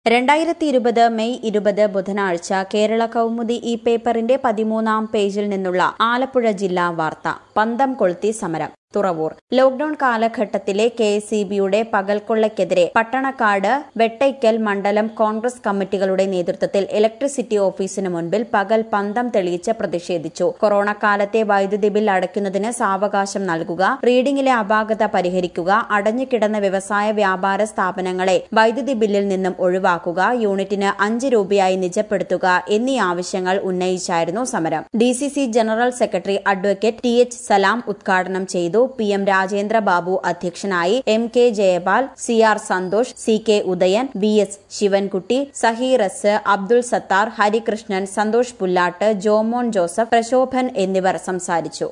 രണ്ടായിരത്തി ഇരുപത് മെയ് ഇരുപത് ബുധനാഴ്ച കേരള കൗമുദി ഈ പേപ്പറിന്റെ പതിമൂന്നാം പേജിൽ നിന്നുള്ള ആലപ്പുഴ ജില്ലാ വാർത്ത പന്തം കൊളുത്തി സമരം തുറവൂർ ലോക്ഡൌൺ കാലഘട്ടത്തിലെ കെ എസ് ഇ ബിയുടെ പകൽക്കൊള്ളയ്ക്കെതിരെ പട്ടണക്കാട് വെട്ടയ്ക്കൽ മണ്ഡലം കോൺഗ്രസ് കമ്മിറ്റികളുടെ നേതൃത്വത്തിൽ ഇലക്ട്രിസിറ്റി ഓഫീസിന് മുൻപിൽ പകൽ പന്തം തെളിയിച്ച് പ്രതിഷേധിച്ചു കൊറോണ കാലത്തെ വൈദ്യുതി ബിൽ അടയ്ക്കുന്നതിന് സാവകാശം നൽകുക റീഡിംഗിലെ അപാകത പരിഹരിക്കുക അടഞ്ഞുകിടന്ന വ്യവസായ വ്യാപാര സ്ഥാപനങ്ങളെ വൈദ്യുതി ബില്ലിൽ നിന്നും ഒഴിവാക്കുക യൂണിറ്റിന് അഞ്ച് രൂപയായി നിജപ്പെടുത്തുക എന്നീ ആവശ്യങ്ങൾ ഉന്നയിച്ചായിരുന്നു സമരം D C C general secretary advocate T H Salam ഉദ്ഘാടനം ചെയ്തു പി എം രാജേന്ദ്ര ബാബു അധ്യക്ഷനായി M K Jayapal C R Santhosh C K Udayan V S Sivankutty Saheer S Abdul Sathar Harikrishnan Santhosh Pullatt Jomon Joseph Prashobhan എന്നിവർ സംസാരിച്ചു